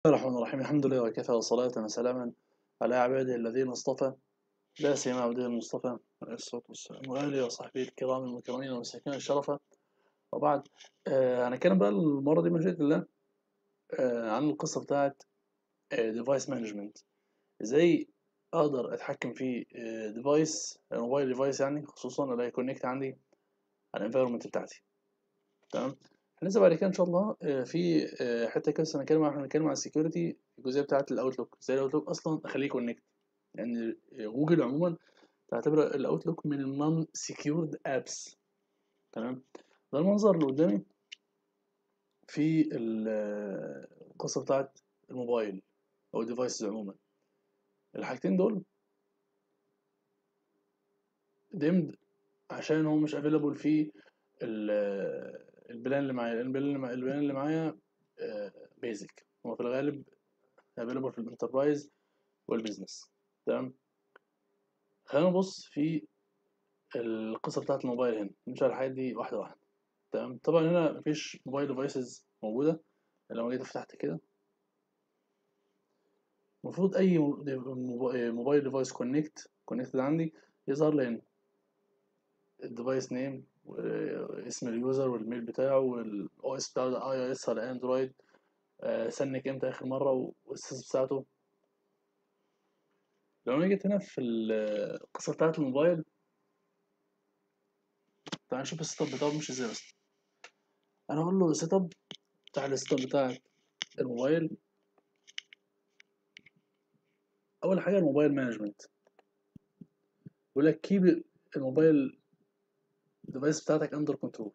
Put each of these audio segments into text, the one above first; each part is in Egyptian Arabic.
الله الرحمن الرحيم الحمد لله وكفى وصلاة وسلاما على عباده الذين اصطفى لا سيما عبده المصطفى عليه الصلاة والسلام وآله وصحبه الكرام المكرمين والمساكين الشرفة وبعد آه هنتكلم بقى المرة دي مشيئة الله آه عن القصة بتاعت ديفايس مانجمنت ازاي اقدر اتحكم في ديفايس موبايل ديفايس يعني خصوصا اللي هيكونكت عندي على الانفايرمنت بتاعتي تمام هننزل بعد كده ان شاء الله في حته كده هنتكلم احنا هنتكلم عن السكيورتي الجزئيه بتاعه الاوتلوك ازاي الاوتلوك اصلا اخليه كونكت لان يعني جوجل عموما تعتبر الاوتلوك من النون سكيورد ابس تمام ده المنظر اللي قدامي في القصه بتاعه الموبايل او الديفايسز عموما الحاجتين دول ديمد عشان هو مش افيلابل في البلان اللي معايا البلان البلان اللي معايا بيزك هو في الغالب افيلابل في الانتربرايز والبيزنس تمام خلينا نبص في القصه بتاعه الموبايل هنا نمشي على الحاجات دي واحده واحده تمام طبعا هنا مفيش موبايل ديفايسز موجوده لو جيت فتحت كده المفروض اي موبايل ديفايس كونكت كونكتد عندي يظهر لي هنا الديفايس نيم اسم اليوزر والميل بتاعه والاو اس بتاعه ده اي او اس ولا اندرويد آه سنك امتى اخر مره والسيس بتاعته لو انا جيت هنا في القصه بتاعه الموبايل تعال نشوف السيت اب بتاعه مش ازاي بس انا اقول له السيت اب بتاع السيت اب بتاع الموبايل اول حاجه الموبايل مانجمنت بيقول لك كيب الموبايل الديفايس بتاعتك اندر كنترول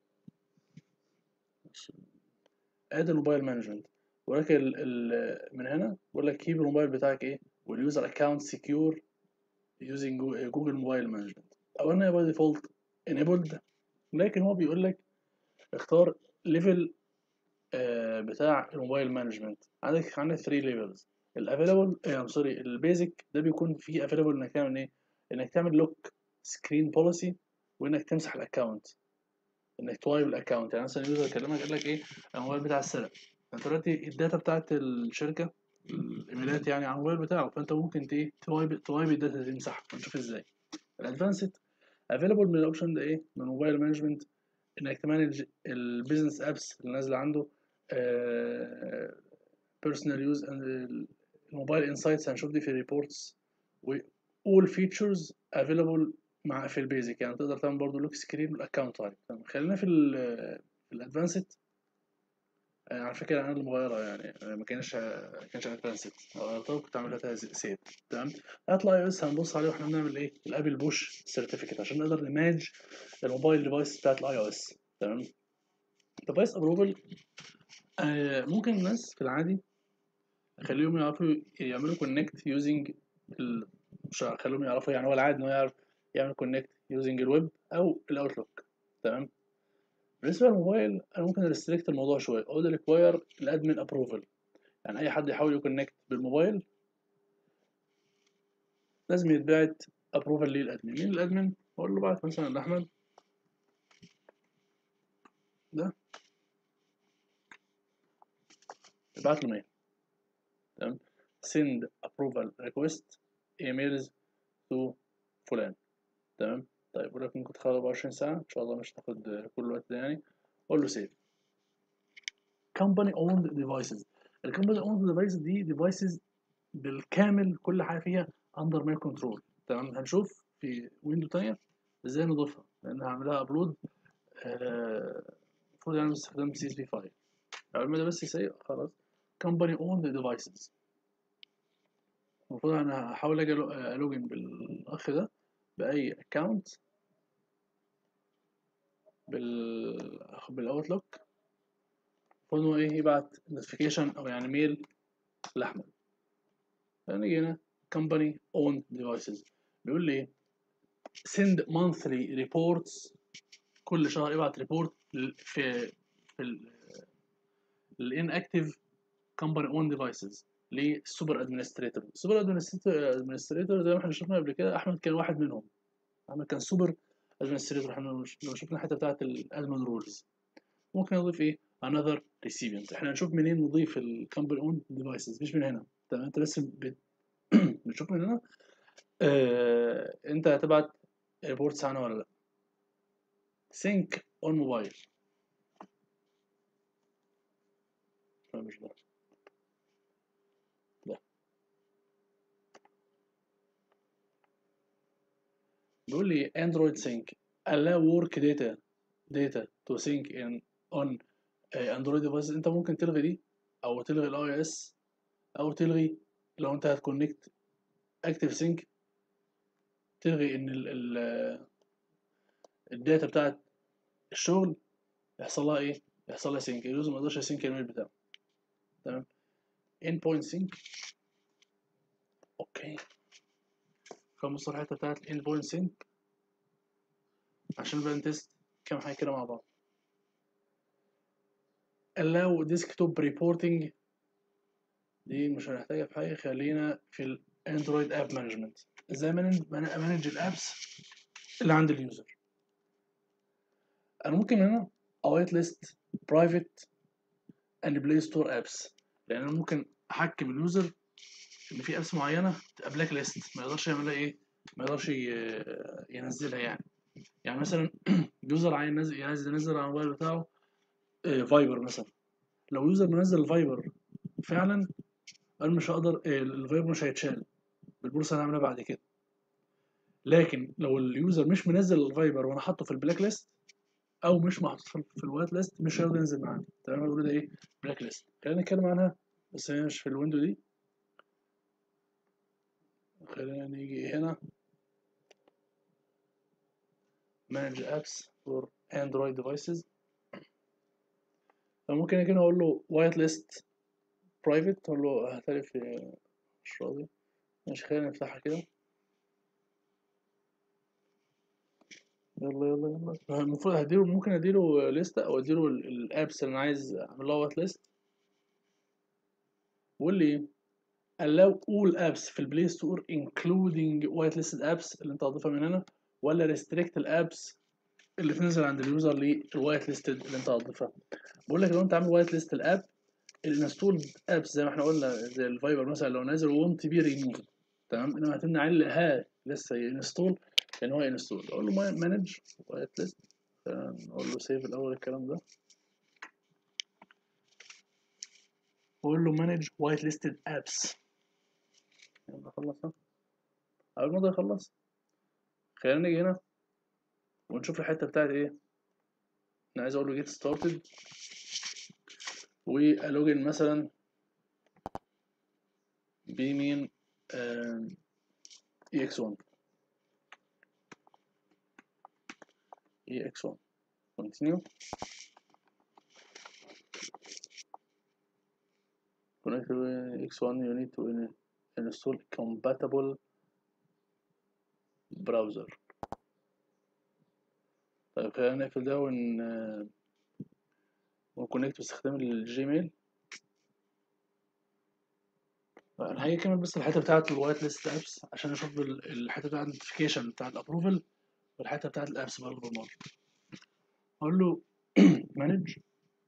ادي الموبايل مانجمنت ولكن من هنا بيقول لك كيب الموبايل بتاعك ايه واليوزر اكونت سكيور يوزنج جوجل موبايل مانجمنت اولا باي ديفولت انيبلد لكن هو بيقول لك اختار ليفل آه بتاع الموبايل مانجمنت عندك عندك 3 ليفلز الافيلابل ام سوري البيزك ده بيكون فيه افيلابل انك تعمل ايه انك تعمل لوك سكرين بوليسي وانك تمسح الاكونت انك توايب الاكونت يعني مثلا اليوزر كلمك قال لك ايه الموبايل بتاع السرق انت دلوقتي الداتا بتاعت الشركه الايميلات يعني على الموبايل بتاعه فانت ممكن ايه توايب توايب الداتا دي تمسحها ونشوف ازاي الادفانسد افيلابل من الاوبشن ده ايه من موبايل مانجمنت انك تمانج البيزنس ابس اللي نازله عنده بيرسونال يوز الموبايل انسايتس هنشوف دي في الريبورتس و all features available مع في البيزك يعني تقدر تعمل برضو لوك سكرين والاكونت تايب تمام خلينا في ال في الادفانسد آه على فكره انا اللي مغيرها يعني ما كانش ما كانش ادفانسد غيرتها كنت عاملها سيف تمام هطلع اي اس هنبص عليه واحنا بنعمل ايه الابل بوش سيرتيفيكت عشان نقدر نمانج الموبايل ديفايس بتاعت الاي او اس تمام ديفايس ابروفل آه ممكن الناس في العادي اخليهم يعرفوا يعملوا كونكت يوزنج مش هخليهم يعرفوا يعني هو العادي انه يعرف يعمل كونكت يوزنج الويب او الاوتلوك تمام بالنسبه للموبايل انا ممكن ريستريكت الموضوع شويه اقول ريكواير الادمن ابروفل يعني اي حد يحاول يكونكت بالموبايل لازم يتبعت ابروفل للادمن مين الادمن اقول له بعت مثلا لاحمد ده ابعت له ميل تمام send approval request emails to فلان تمام طيب ولك ممكن تخلص 24 ساعة إن شاء الله مش هتاخد كل الوقت ده يعني قول له سيف company owned devices الكومباني owned devices دي devices بالكامل كل حاجة فيها under my control تمام هنشوف في ويندو تانية ازاي نضيفها لأن هعملها ابلود المفروض يعني باستخدام سي اس بي فايل أول ما ده بس يسيب خلاص company owned devices المفروض انا هحاول اجي الوجن بالاخ ده باي اكونت بال بالاوتلوك المفروض هو ايه يبعت نوتيفيكيشن او يعني ميل لاحمد فنيجي هنا company owned devices بيقول لي ايه send monthly reports كل شهر ابعت ريبورت في في ال inactive company owned devices للسوبر ادمنستريتور السوبر ادمنستريتور زي ما احنا شفنا قبل كده احمد كان واحد منهم احمد كان سوبر ادمنستريتور احنا لو شفنا الحته بتاعت الادمن رولز ممكن اضيف ايه another recipient احنا هنشوف منين نضيف الكمباني اون ديفايسز مش من هنا تمام انت بس بت... بتشوف من هنا اه... انت هتبعت ريبورتس عنها ولا لا sync on mobile لا مش ده ده بيقول لي اندرويد sync allow work data data to sync in on اندرويد ديفايس انت ممكن تلغي دي او تلغي الاي اس او تلغي لو انت هتكونكت اكتف سينك تلغي ان ال ال الداتا بتاعت الشغل يحصل لها ايه يحصل لها سينك اليوزر ما يقدرش يسينك الايميل بتاعه تمام ان بوينت سينك اوكي خمس الحته بتاعت الان بوينت سينك عشان بقى نتست كام حاجه كده مع بعض allow desktop reporting دي مش هنحتاجها في حاجة خلينا في الاندرويد اب مانجمنت ازاي مانج الابس اللي عند اليوزر انا ممكن هنا اويت ليست برايفت اند بلاي ستور ابس لان انا ممكن احكم اليوزر ان في ابس معينه تبقى بلاك ليست ما يقدرش يعملها ايه ما يقدرش ينزلها يعني يعني مثلا اليوزر عايز ينزل عايز ينزل على الموبايل بتاعه فايبر مثلا لو يوزر منزل الفايبر فعلا انا مش هقدر الفايبر مش هيتشال بالبورصه اللي هعملها بعد كده لكن لو اليوزر مش منزل الفايبر وانا حاطه في البلاك ليست او مش محطوط في الوايت ليست مش هيقدر ينزل معانا تمام بيقولوا ده ايه بلاك ليست خلينا نتكلم عنها بس هي مش في الويندو دي خلينا نيجي هنا manage apps for android devices فممكن اجي اقول له وايت ليست برايفت اقول له هختلف مش راضي مش خلينا نفتحها كده يلا يلا يلا المفروض هديله ممكن اديله لستة او اديله الابس اللي انا عايز اعمل لها وايت ليست واللي allow all apps في البلاي ستور including white listed apps اللي انت هتضيفها من هنا ولا restrict الابس اللي تنزل عند اليوزر للوايت ليستد اللي انت هتضيفها بقول لك لو انت عامل وايت ليست الاب الانستول ابس زي ما احنا قلنا زي الفايبر مثلا لو نازل وونت بي ريموف تمام انما هتمنع عليه ها لسه ينستول لان هو ينستول اقول له مانج وايت ليست اقول له سيف الاول الكلام ده واقول له مانج وايت ليستد ابس يلا خلص اول ما ده يخلص خلينا نيجي هنا ونشوف الحته بتاعت ايه انا عايز اقول له جيت ستارتد والوجن مثلا بمين اي اكس 1 اي اكس 1 continue connect to x1 you need to install compatible browser طيب خلينا نقفل ده ون ونكونكت باستخدام الجيميل انا هاجي اكمل بس الحته بتاعت الوايت ليست ابس عشان اشوف الحته بتاعت النوتيفيكيشن بتاعت الابروفل والحته بتاعت الابس برضه بالمره اقول له مانج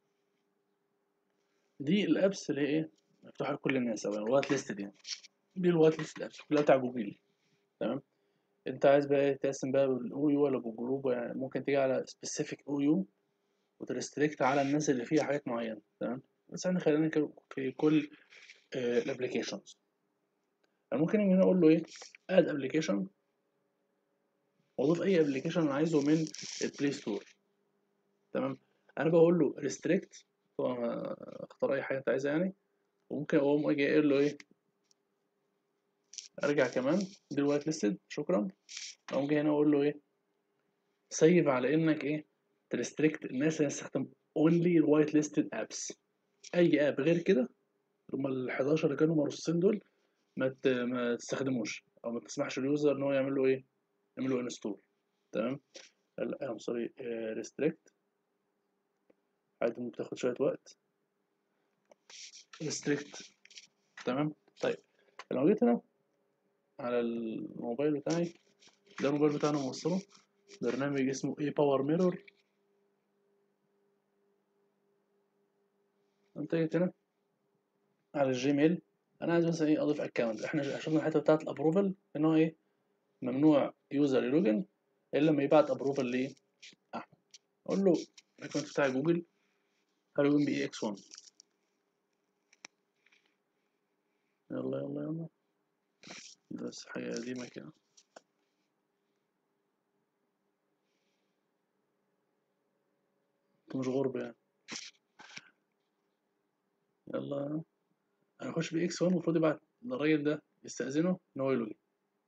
دي الابس اللي هي ايه مفتوحه لكل الناس او الوايت ليست دي دي الوايت ليست ابس كلها بتاع جوجل تمام انت عايز بقى ايه تقسم بقى بالاو يو ولا بالجروب يعني ممكن تيجي على سبيسيفيك او يو وترستريكت على الناس اللي فيها حاجات معينه تمام بس احنا خلينا في كل الابلكيشنز انا ممكن هنا اقول له ايه اد ابلكيشن واضيف اي ابلكيشن انا عايزه من البلاي ستور تمام انا بقول له ريستريكت طبعا اختار اي حاجه انت عايزها يعني وممكن اقوم اجي اقول له ايه ارجع كمان دي الوايت ليستد شكرا اقوم جاي هنا اقول له ايه سيف على انك ايه تريستريكت الناس اللي هتستخدم اونلي الوايت ليستد ابس اي اب غير كده هم ال 11 اللي كانوا مرصوصين دول ما ما تستخدموش او ما تسمحش اليوزر ان هو يعمل له ايه يعمل له انستول تمام ام سوري ريستريكت عادي ممكن تاخد شويه وقت ريستريكت تمام طيب لو جيت هنا على الموبايل بتاعي ده الموبايل بتاعنا موصله برنامج اسمه ايه باور ميرور انت جيت هنا على الجيميل انا عايز مثلا ايه اضيف اكونت احنا شفنا الحته بتاعت الابروفل ان هو ايه ممنوع يوزر يلوجن الا لما يبعت ابروفل لايه احمد اقول له الاكونت بتاع جوجل هلوجن بي اكس 1 يلا يلا يلا بس حاجه قديمه كده مش غرب يعني يلا هنخش بي اكس 1 المفروض يبعت للراجل ده يستأذنه ان هو يلوجن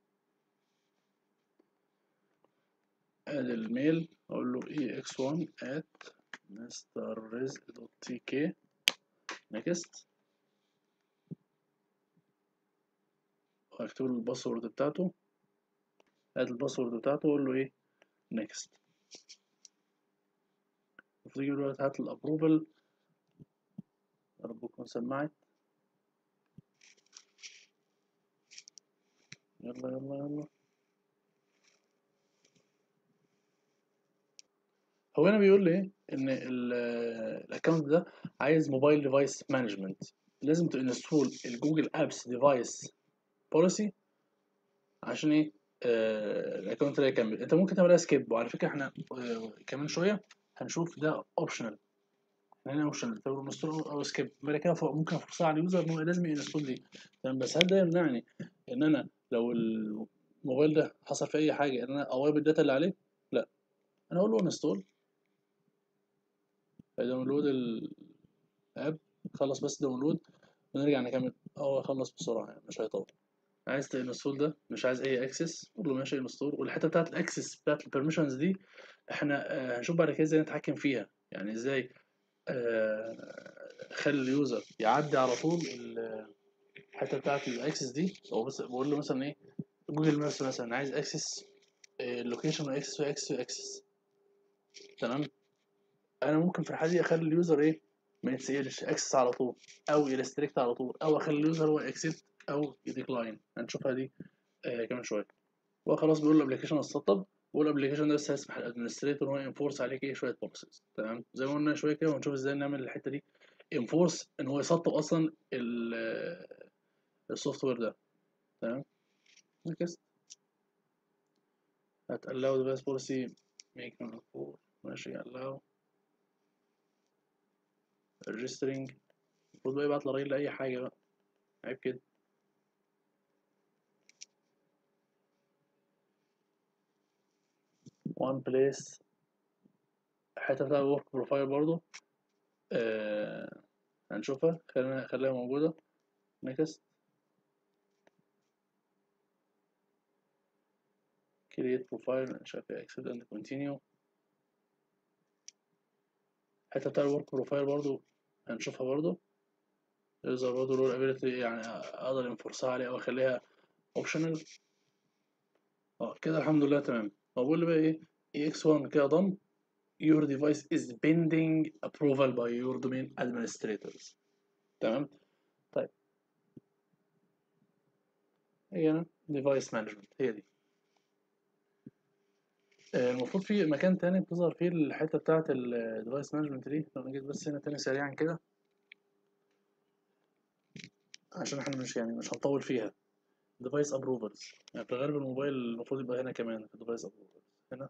ادي الميل اقول له اي اكس 1 at mrrezq.tk next واكتب له الباسورد بتاعته ادي الباسورد بتاعته واقول له ايه next المفروض يجيب دلوقتي هات الابروفل يا رب تكون سمعت يلا يلا يلا هو هنا بيقول لي ايه ان الاكونت ده عايز موبايل ديفايس مانجمنت لازم تنستول الجوجل ابس ديفايس بوليسي عشان ايه آه الاكونت ده يكمل انت ممكن تعملها سكيب وعلى فكره احنا آه كمان شويه هنشوف ده اوبشنال هنا اوبشنال تقول انستول او سكيب بعد كده ممكن افرضها على اليوزر ان هو لازم ينستول دي تمام بس هل ده يمنعني ان انا لو الموبايل ده حصل فيه اي حاجه ان انا اوايب الداتا اللي عليه لا انا اقول له انستول داونلود الاب خلص بس داونلود ونرجع نكمل هو خلص بسرعه يعني مش هيطول عايز تنستول ده مش عايز اي اكسس قول له ماشي انستول والحته بتاعت الاكسس بتاعت البرميشنز دي احنا آه هنشوف بعد كده ازاي نتحكم فيها يعني ازاي آه خلي اليوزر يعدي على طول الحته بتاعت الاكسس دي او بس بقول له مثلا ايه جوجل مابس مثلا عايز اكسس اللوكيشن واكسس واكسس واكسس تمام انا ممكن في الحاله دي اخلي اليوزر ايه ما يتسالش اكسس على طول او يريستريكت على طول او اخلي اليوزر هو اكسبت او يديكلاين هنشوفها دي آه كمان شويه هو خلاص بيقول الابلكيشن اتسطب بيقول الابلكيشن ده بس هيسمح للادمنستريتور ان هو ينفورس عليك ايه شويه بروسيس تمام زي ما قلنا شويه كده وهنشوف ازاي نعمل الحته دي انفورس ان هو يسطب اصلا السوفت وير ده تمام نكست هت allow device policy make no ماشي allow registering المفروض بقى يبعت للراجل اي حاجه بقى عيب كده one place الحته بتاع الورك بروفايل برضو آه هنشوفها خلينا خليها موجوده next create profile مش عارف ايه accept and continue الحته بتاع الورك بروفايل برضو هنشوفها برضو يظهر برضو له الابيلتي يعني اقدر انفورسها عليه او اخليها اوبشنال اه كده الحمد لله تمام هو بيقول لي بقى ايه ex1 كده ضم your device is pending approval by your domain administrators تمام طيب هي هنا device management هي دي المفروض في مكان تاني بتظهر فيه الحتة بتاعة ال device management دي لو نجيت بس هنا تاني سريعا كده عشان احنا مش يعني مش هنطول فيها device approvals يعني في الغالب الموبايل المفروض يبقى هنا كمان في device approvals هنا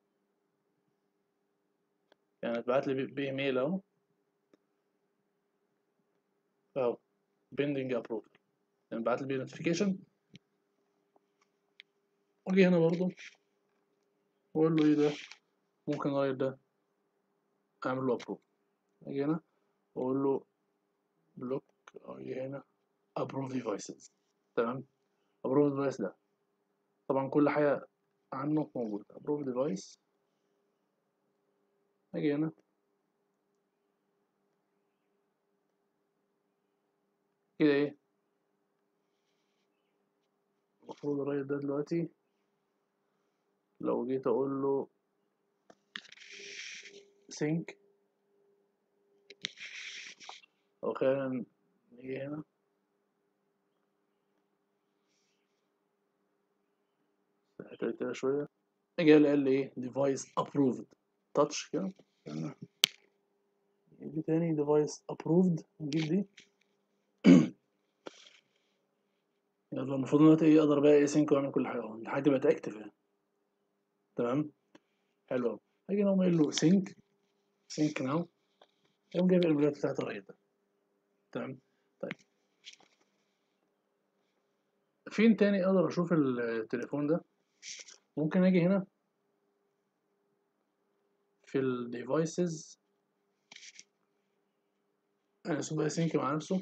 يعني اتبعت لي بايميل اهو اهو pending approval يعني بعت لي بيه notification واجي هنا برضو واقول له ايه ده ممكن اغير ده اعمل له approve اجي هنا واقول له بلوك اجي هنا approve devices تمام approve device ده طبعا كل حاجة عنه موجود approve device اجي هنا كده ايه المفروض الراجل ده دلوقتي لو جيت اقول له sync او خلينا نيجي هنا الحكاية كده شوية اجي قال لي ايه device approved touch كده دي تاني ديفايس ابروفد نجيب دي يلا المفروض دلوقتي ايه اقدر بقى ايه سينك واعمل كل حاجه اهو الحاجه بقت اكتف يعني تمام حلو قوي هاجي انا اقوم قايل له سينك سينك ناو يقوم جايب الايميلات بتاعت الراجل ده تمام طيب فين تاني اقدر اشوف التليفون ده ممكن اجي هنا في الديفايسز انا اشوف بقى سينك مع نفسه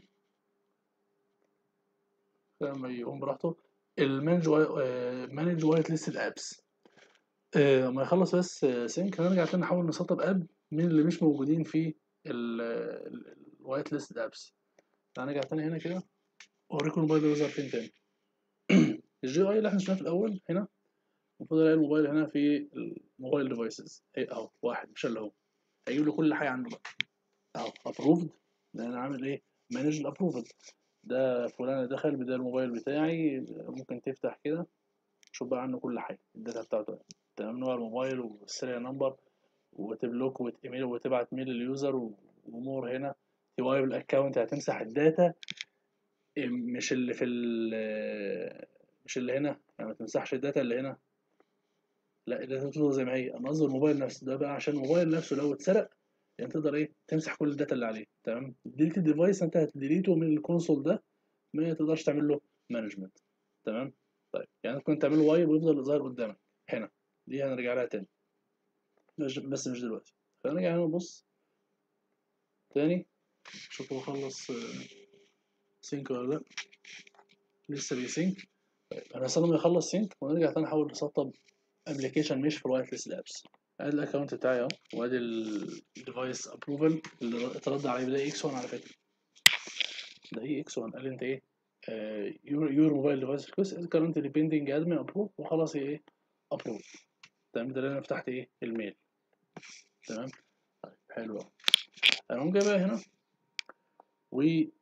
لما يقوم براحته المانج مانج وايت ليستد ابس لما يخلص بس سينك هنرجع تاني نحاول نسطب اب من اللي مش موجودين في الوايت ليستد ابس هنرجع تاني هنا كده اوريكم الموبايل يظهر فين تاني الجي اي اللي احنا شفناه في الاول هنا المفروض الاقي الموبايل هنا في الموبايل ديفايسز هي اهو واحد مش اللي هو هيجيب له كل حاجه عنده بقى اهو ابروفد ده انا عامل ايه مانج الابروفل ده فلان دخل بده الموبايل بتاعي ممكن تفتح كده تشوف بقى عنه كل حاجه الداتا بتاعته تمام نوع الموبايل والسيريال نمبر وتبلوك وتيميل وتبعت ميل لليوزر وامور هنا توايب الاكونت هتمسح الداتا مش اللي في مش اللي هنا يعني ما تمسحش الداتا اللي هنا لا الداتا تفضل زي ما هي انا قصدي الموبايل نفسه ده بقى عشان الموبايل نفسه لو اتسرق يعني تقدر ايه تمسح كل الداتا اللي عليه تمام ديليت الديفايس انت هتديليته من الكونسول ده ما تقدرش تعمل له مانجمنت تمام طيب يعني ممكن تعمل له وايب ويفضل ظاهر قدامك هنا دي هنرجع لها تاني بس مش دلوقتي فنرجع هنا نبص تاني شوف هو خلص سينك ولا لا لسه بيسينك طيب انا هستنى ما يخلص سينك ونرجع تاني نحاول نسطب ابلكيشن مش في الوايت ليست لابس ادي الاكونت بتاعي اهو وادي الديفايس ابروفل اللي اترد عليه ده اكس 1 على فكره ده ايه اكس 1 قال لي انت ايه يور يور موبايل ديفايس ريكوست از كرنتلي بيندنج ادمن ابروف وخلاص ايه ابروف تمام ده اللي انا فتحت ايه الميل تمام طيب حلو قوي انا قوم جاي بقى هنا و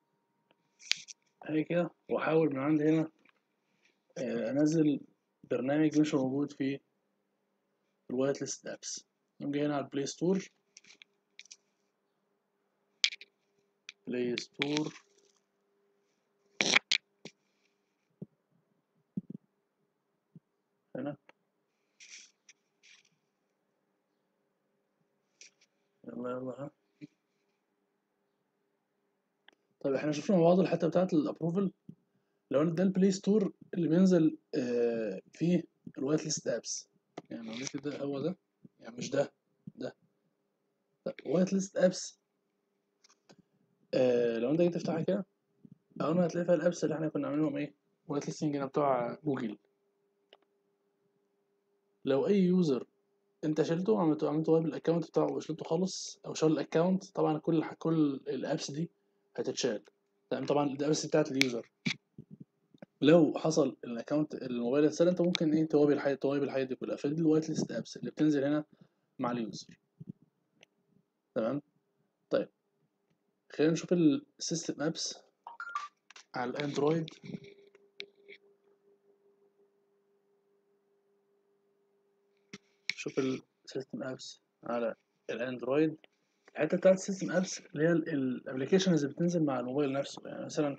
هي كده واحاول من عندي هنا انزل برنامج مش موجود في الوايت ليست ابس نقوم جاي هنا على البلاي ستور بلاي ستور هنا يلا يلا ها طيب احنا شفنا مع بعض الحته بتاعت الابروفل لو ده البلاي ستور اللي بينزل آه فيه الوايت ليست ابس يعني لو جيت ده هو ده يعني مش ده ده وايت ليست ابس آه لو انت جيت تفتحها كده اول ما هتلاقي فيها الابس اللي احنا كنا عاملينهم ايه وايت ليستنج هنا بتوع جوجل لو اي يوزر انت شلته عملت عملت وايب الاكونت بتاعه وشلته خالص او شال الاكونت طبعا كل كل الابس دي هتتشال تمام طبعا الابس بتاعت اليوزر لو حصل الاكونت الموبايل اتسرق انت ممكن ايه توابي الحاجه توابي الحاجات دي كلها فدي الوايت ليست ابس اللي بتنزل هنا مع اليوزر تمام طيب خلينا نشوف السيستم ابس على الاندرويد شوف السيستم ابس على الاندرويد الحته بتاعت السيستم ابس اللي هي الابلكيشنز اللي بتنزل مع الموبايل نفسه يعني مثلا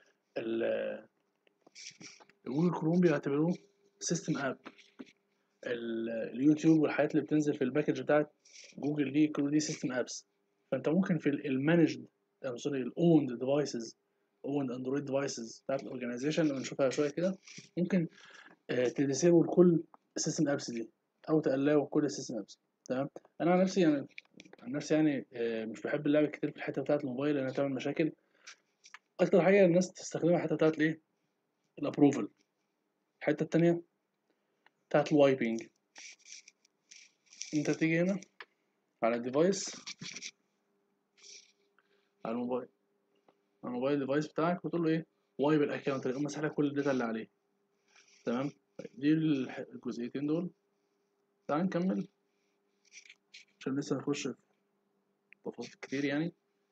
جوجل كروم بيعتبروه سيستم اب اليوتيوب والحاجات اللي بتنزل في الباكج بتاعت جوجل دي كل دي سيستم ابس فانت ممكن في المانجد او سوري الاوند ديفايسز اوند اندرويد ديفايسز بتاعت الاورجنايزيشن اللي بنشوفها شويه كده ممكن تديسيبل كل السيستم ابس دي او تقلاو كل السيستم ابس تمام انا عن نفسي يعني عن نفسي يعني مش بحب اللعب كتير في الحته بتاعت الموبايل لانها تعمل مشاكل اكتر حاجه الناس تستخدمها الحته بتاعت الايه الابروفل الحته التانية بتاعت الوايبنج انت تيجي هنا على الديفايس على الموبايل على الموبايل ديفايس بتاعك وتقول له ايه وايب الاكونت يقوم مسح لك كل الداتا اللي عليه تمام دي الجزئيتين دول تعال نكمل عشان لسه هنخش في تفاصيل كتير يعني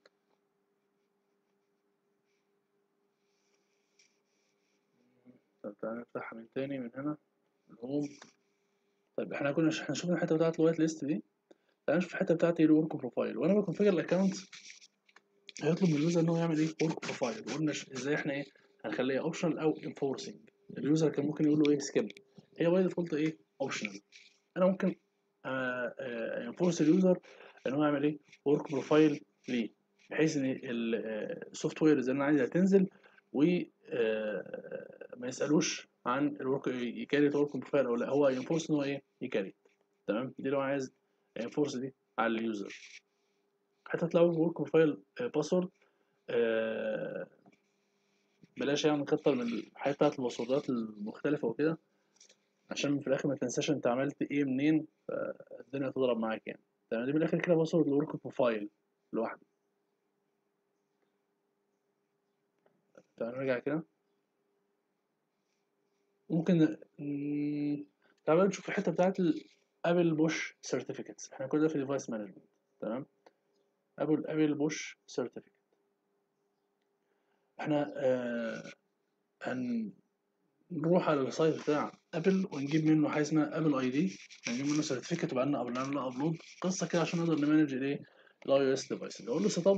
طب تعالى نفتحها من تاني من هنا الهوم طيب احنا كنا احنا شفنا الحته بتاعت الوايت ليست دي تعال نشوف الحته بتاعتي الورك بروفايل وانا بكونفيجر الاكونت هيطلب من اليوزر ان هو يعمل ايه ورك بروفايل وقلنا ش- ازاي احنا ايه هنخليها اوبشنال او انفورسنج اليوزر كان ممكن يقول له ايه سكيب هي باي ديفولت ايه اوبشنال انا ممكن انفورس اليوزر ان هو يعمل ايه ورك بروفايل ليه بحيث ان السوفت وير اللي انا عايزها تنزل و آه، ما يسالوش عن الورك يكاريت ورك بروفايل او لا هو ينفورس ان هو ايه يكاريت تمام دي لو عايز ينفورس دي على اليوزر هتطلعوا ورك بروفايل باسورد بلاش يعني نكتر من الحاجات بتاعت الباسوردات المختلفة وكده عشان في الآخر ما تنساش أنت عملت إيه منين فالدنيا تضرب معاك يعني تمام دي من الآخر كده باسورد الورك بروفايل لوحده تعال نرجع كده ممكن ن- تعال بقى نشوف الحتة بتاعت الأبل بوش سيرتيفيكتس احنا كل ده في ديفايس مانجمنت تمام أبل أبل بوش سيرتيفيكت احنا آه هنروح على السايت بتاع ابل ونجيب منه حاجه اسمها ابل اي دي هنجيب منه سيرتيفيكت وبعدين قبل نعمل له ابلود قصه كده عشان نقدر نمانج الايه الاي او اس ديفايس اقول له سيت اب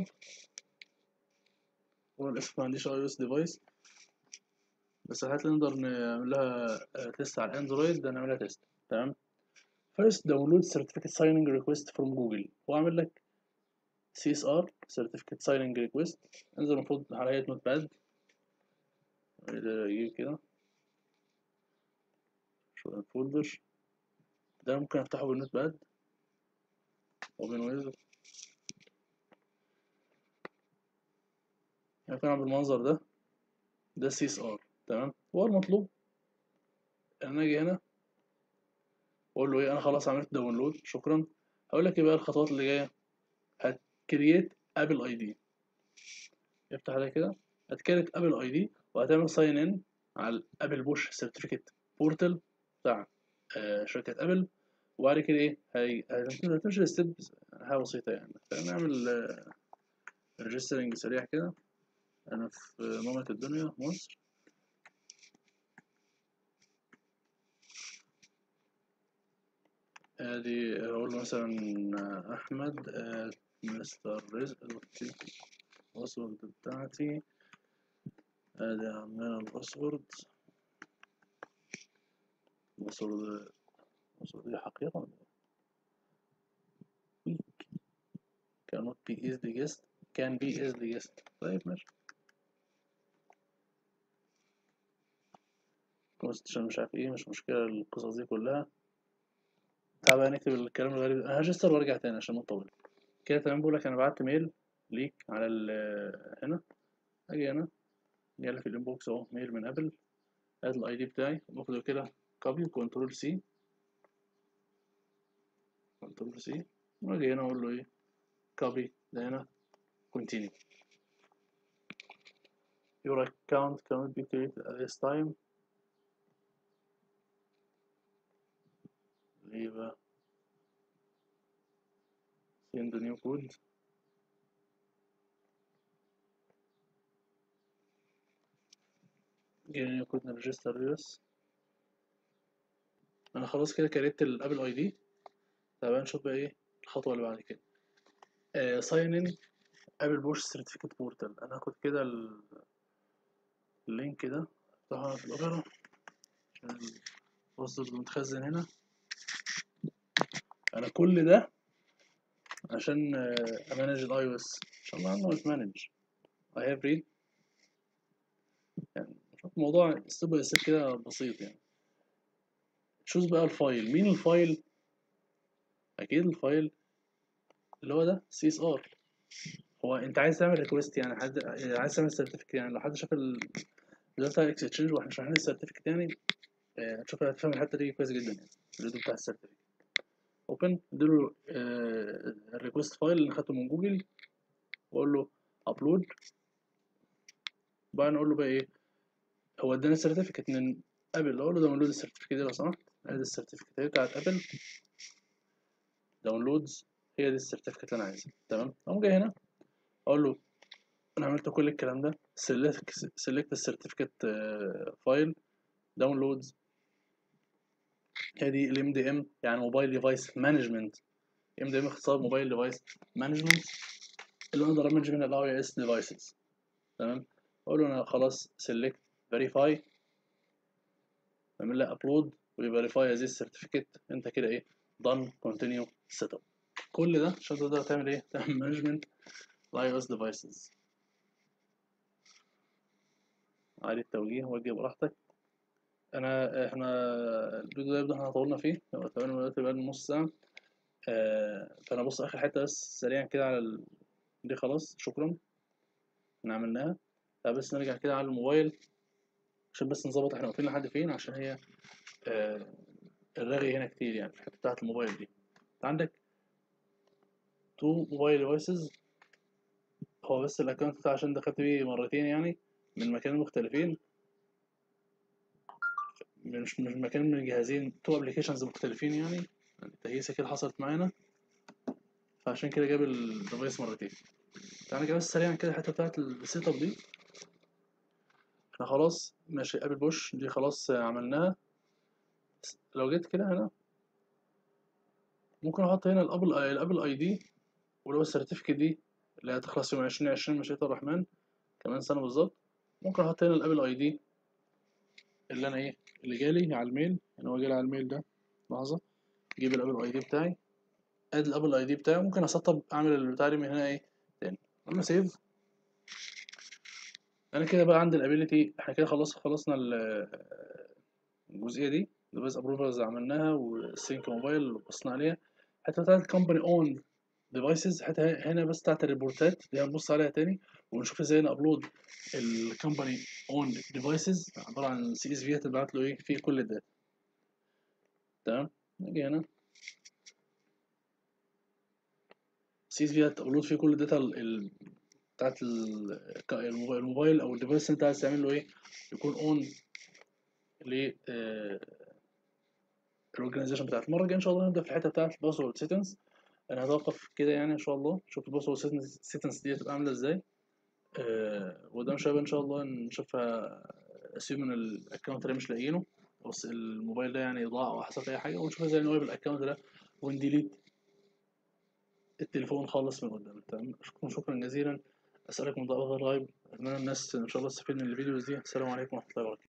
هو للاسف ما عنديش اي او اس ديفايس بس الحاجات اللي نقدر نعمل لها تيست على الاندرويد ده نعملها تيست تمام فيرست داونلود سيرتيفيكت سايننج ريكويست فروم جوجل هو عامل لك سي اس ار سيرتيفيكت سايننج ريكويست انزل المفروض على هيئه نوت باد يجيب كده شو الفولدر ده ممكن افتحه بالنوت باد اوبن ويز هيكون بالمنظر ده ده سي اس ار تمام هو المطلوب ان انا اجي هنا واقول له ايه انا خلاص عملت داونلود شكرا هقول لك ايه بقى الخطوات اللي جايه هتكريت ابل اي دي افتح عليها كده هتكريت ابل اي دي وهتعمل ساين ان على الابل بوش سيرتيفيكت بورتال بتاع آه شركه ابل وبعد كده ايه هي هتمشي الستبس حاجه بسيطه يعني فنعمل آه ريجسترنج سريع كده انا في مامة الدنيا مصر ادي اقول له مثلا احمد مستر رزق الباسورد بتاعتي ادي عمال الباسورد الباسورد الباسورد دي حقيقة ولا weak cannot be easily guessed can be easily guessed طيب ماشي constitution مش عارف ايه مش مشكلة القصص دي كلها تعال بقى نكتب الكلام الغريب انا هرجستر وارجع تاني عشان ما نطول كده تمام بقول لك انا بعت ميل ليك على ال هنا اجي هنا جالي في الانبوكس اهو ميل من ابل ادي الاي دي بتاعي باخده كده كوبي كنترول سي كنترول سي واجي هنا اقول له ايه كوبي ده هنا continue your account cannot be created at this time ليه بقى send a new code جينا new code نرجستر بس انا خلاص كده كريت الابل اي دي طب نشوف بقى ايه الخطوه اللي بعد كده ساين ان ابل بوش سيرتيفيكت بورتال انا هاخد كده ال- اللينك ده افتحه في الاوبرا عشان الباسورد متخزن هنا انا كل ده عشان امانج الاي او اس ان شاء الله انه يتمانج اي هاف ريد يعني شوف الموضوع ستيب باي ستيب كده بسيط يعني تشوز بقى الفايل مين الفايل اكيد الفايل اللي هو ده سي اس ار هو انت عايز تعمل ريكوست يعني حد عايز تعمل سيرتيفيكت يعني لو حد شاف ال بتاع اكستشينج واحنا شرحنا السيرتيفيكت يعني آه، هتشوف هتفهم الحته دي كويس جدا يعني الفيديو بتاع السيرتيفيكت اوبن اديله الريكوست فايل اللي خدته من جوجل واقول له ابلود وبعدين اقول له بقى ايه هو اداني السيرتيفيكت من ابل اقول له داونلود السيرتيفيكت دي لو سمحت ادي السيرتيفيكت هي بتاعت ابل داونلودز هي دي السيرتيفيكت اللي انا عايزها تمام اقوم جاي هنا اقول له انا عملت كل الكلام ده سيلكت السيرتيفيكت فايل داونلودز هي دي الام دي ام يعني موبايل ديفايس مانجمنت ام دي ام اختصار موبايل ديفايس مانجمنت اللي انا اقدر امانج منها الاي اس ديفايسز تمام اقول له انا خلاص سيلكت فيريفاي اعمل لها ابلود ويفيريفاي هذه السيرتيفيكت انت كده ايه done continue سيت اب كل ده عشان تقدر تعمل ايه تعمل مانجمنت الاي او اس ديفايسز عادي التوجيه وجه براحتك انا احنا الفيديو ده يبدو احنا طولنا فيه هو تقريبا دلوقتي بقى نص ساعة آه فانا بص اخر حتة بس سريعا كده على ال... دي خلاص شكرا احنا عملناها بس نرجع كده على الموبايل عشان بس نظبط احنا واقفين لحد فين عشان هي آه الرغي هنا كتير يعني في الحتة بتاعت الموبايل دي عندك تو موبايل ديفايسز هو بس الاكونت بتاع عشان دخلت بيه مرتين يعني من مكانين مختلفين مش مش مكان من الجهازين تو ابلكيشنز مختلفين يعني التهيسة كده حصلت معانا فعشان كده جاب الديفايس مرتين تعالى كده بس سريعا كده الحتة بتاعت السيت اب دي احنا خلاص ماشي ابل بوش دي خلاص عملناها لو جيت كده هنا ممكن احط هنا الابل الابل اي دي ولو السيرتيفيكت دي اللي هتخلص يوم عشرين عشرين مشيئة الرحمن كمان سنة بالظبط ممكن احط هنا الابل اي دي اللي انا ايه اللي جالي على الميل يعني هو جالي على الميل ده لحظة اجيب الابل اي دي بتاعي ادي الابل اي دي بتاعي ممكن اسطب اعمل البتاع دي من هنا ايه تاني اما سيف انا كده بقى عندي الابيليتي احنا كده خلاص خلصنا الجزئيه دي البيز ابروفرز عملناها والسينك موبايل بصينا عليها حتى بتاعت الكومباني اون ديفايسز حتى هنا بس بتاعت الريبورتات دي هنبص عليها تاني ونشوف ازاي نابلود الكومباني اون ديفايسز عباره عن سي اس في هتبعت له ايه فيه كل الداتا تمام نيجي هنا سي اس في هتابلود فيه كل الداتا ال... بتاعت الموبايل او الديفايس انت عايز تعمل له ايه يكون اون ل الاورجنايزيشن بتاعت المره الجايه ان شاء الله نبدا في الحته بتاعت الباسورد سيتنجز انا هتوقف كده يعني ان شاء الله شوف الباسورد سيتنجز دي هتبقى عامله ازاي آه وقدام شويه ان شاء الله نشوفها اسيوم من الاكونت اللي مش لاقيينه بس الموبايل ده يعني ضاع او حصل اي حاجه ونشوف ازاي نويب الاكونت ده ونديليت التليفون خالص من قدام تمام شكرا شكرا جزيلا اسالك من ضوء غير غايب اتمنى الناس ان شاء الله تستفيد من الفيديوز دي السلام عليكم ورحمه الله وبركاته